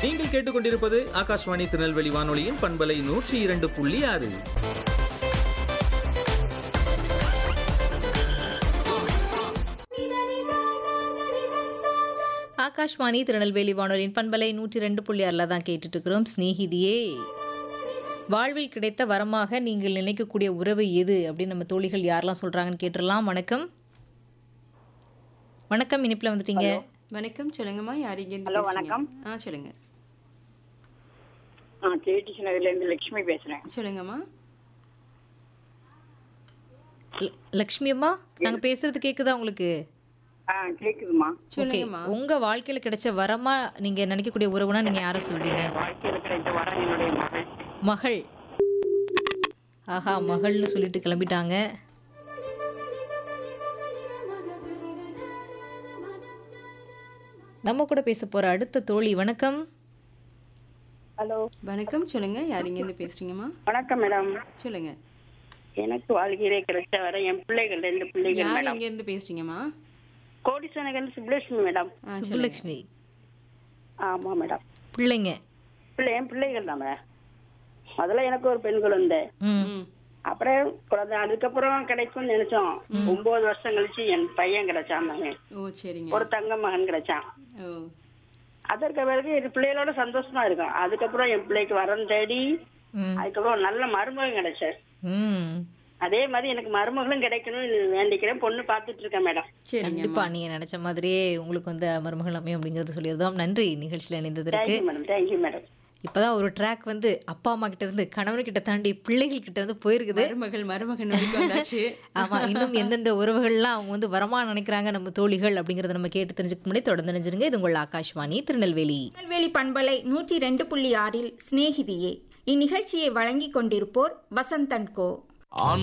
நீங்கள் கேட்டுக்கொண்டிருப்பது ஆகாஷ்வாணி திருநெல்வேலி வானொலியின் பண்பலை நூற்றி இரண்டு புள்ளி ஆறு ஆகாஷ்வாணி திருநெல்வேலி வானொலியின் பண்பலை நூற்றி ரெண்டு புள்ளி ஆறில் தான் கேட்டுட்டு இருக்கிறோம் ஸ்நேகிதியே வாழ்வில் கிடைத்த வரமாக நீங்கள் நினைக்கக்கூடிய உறவு எது அப்படின்னு நம்ம தோழிகள் யாரெல்லாம் சொல்றாங்கன்னு கேட்டுடலாம் வணக்கம் வணக்கம் இனிப்பில் வந்துட்டீங்க வணக்கம் சொல்லுங்கம்மா யார் இங்க ஹலோ, வணக்கம். ஆ சொல்லுங்க ஆ கேடிசி நகர்லேருந்து லட்சுமி பேசுகிறேன் சொல்லுங்கம்மா ல- லக்ஷ்மி அம்மா நாங்க பேசுறது கேக்குதா உங்களுக்கு ஆ கேட்குதுமா ஓகே சொல்லுங்கம்மா உங்க வாழ்க்கையில கிடைச்ச வரமா நீங்க நினைக்கக்கூடிய உறவுனா நீங்க யாரை சொல்வீங்க வாழ்க்கையில் கிடைத்த வர என்னுடைய மகள் மகள் ஆஹா மகள்னு சொல்லிட்டு கிளம்பிட்டாங்க நம்ம கூட பேச போற அடுத்த தோழி வணக்கம் ஹலோ வணக்கம் சொல்லுங்க யார் இங்க இருந்து பேசுறீங்கம்மா வணக்கம் மேடம் சொல்லுங்க எனக்கு வாழ்க்கையிலே கிடைச்ச வர என் பிள்ளைகள் ரெண்டு பிள்ளைகள் யார் மேடம் இங்க இருந்து பேசுறீங்கம்மா கோடிச நகர் சுப்லட்சுமி மேடம் ஆ, சொல்லுங்க. சுப்புலட்சுமி ஆமாம் மேடம் பிள்ளைங்க பிள்ளை என் பிள்ளைகள் தான் மேடம் முதல்ல எனக்கு ஒரு பெண் குழந்தை ம் ம் அப்புறம் குழந்தை அதுக்கப்புறம் கிடைக்கும்னு நினைச்சோம் ஒன்பது வருஷம் கழிச்சு என் பையன் கிடைச்சான் தாங்க ஓ சரிங்க ஒரு தங்க மகன் கிடைச்சான் ஓ அதற்கு பிறகு என் பிள்ளைகளோட சந்தோஷமா இருக்கும் அதுக்கப்புறம் என் பிள்ளைக்கு வரம் தேடி ம் அதுக்கப்புறம் ஒரு நல்ல மருமகன் கிடைச்சார் ம் அதே மாதிரி எனக்கு மருமகளும் கிடைக்கணும்னு வேண்டிக்கிறேன் பொண்ணு பார்த்துட்டு இருக்கேன் மேடம் சரிங்க கண்டிப்பா நீங்க நினைச்ச மாதிரியே உங்களுக்கு வந்து மருமகள் அமையும் அப்படிங்கறது சொல்லியிருந்தோம் நன்றி நிகழ்ச்சியில் இணைந்ததற்கு தேங்க்யூ மேடம் தேங்க்யூ மேடம் இப்பதான் ஒரு ட்ராக் வந்து அப்பா அம்மா கிட்ட இருந்து கணவன் கிட்ட தாண்டி பிள்ளைகள் கிட்ட வந்து போயிருக்குது மருமகள் மருமகன் வரைக்கும் வந்தாச்சு ஆமா இன்னும் எந்தெந்த உறவுகள்லாம் அவங்க வந்து வரமா நினைக்கிறாங்க நம்ம தோழிகள் அப்படிங்கறத நம்ம கேட்டு தெரிஞ்சுக்க முன்னாடி தொடர்ந்து நினைச்சிருங்க இது உங்கள் ஆகாஷ்வாணி திருநெல்வேலி திருநெல்வேலி பண்பலை நூற்றி ரெண்டு புள்ளி ஆறில் சிநேகிதியே இந்நிகழ்ச்சியை வழங்கிக் கொண்டிருப்போர் வசந்தன் கோ ஆண்